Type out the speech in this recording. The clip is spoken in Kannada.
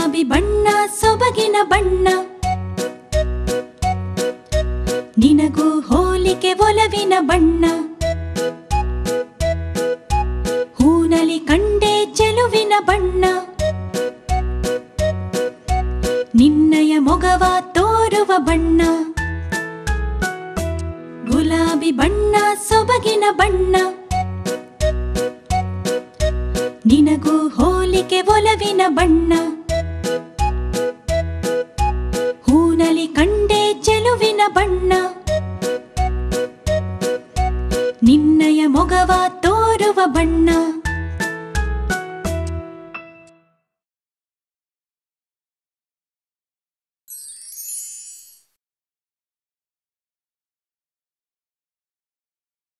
ಗುಲಾಬಿ ಬಣ್ಣ ಸೊಬಗಿನ ಬಣ್ಣ ನಿನಗೂ ಹೋಲಿಕೆ ಒಲವಿನ ಬಣ್ಣ ಹೂನಲಿ ಕಂಡೆ ಚೆಲುವಿನ ಬಣ್ಣ ನಿನ್ನಯ ಮೊಗವ ತೋರುವ ಬಣ್ಣ ಗುಲಾಬಿ ಬಣ್ಣ ಸೊಬಗಿನ ಬಣ್ಣ ನಿನಗೂ ಹೋಲಿಕೆ ಒಲವಿನ ಬಣ್ಣ ಹೂನಲಿ ಕಂಡೆ ಚೆಲುವಿನ ಬಣ್ಣ ನಿನ್ನಯ ಮೊಗವ ತೋರುವ ಬಣ್ಣ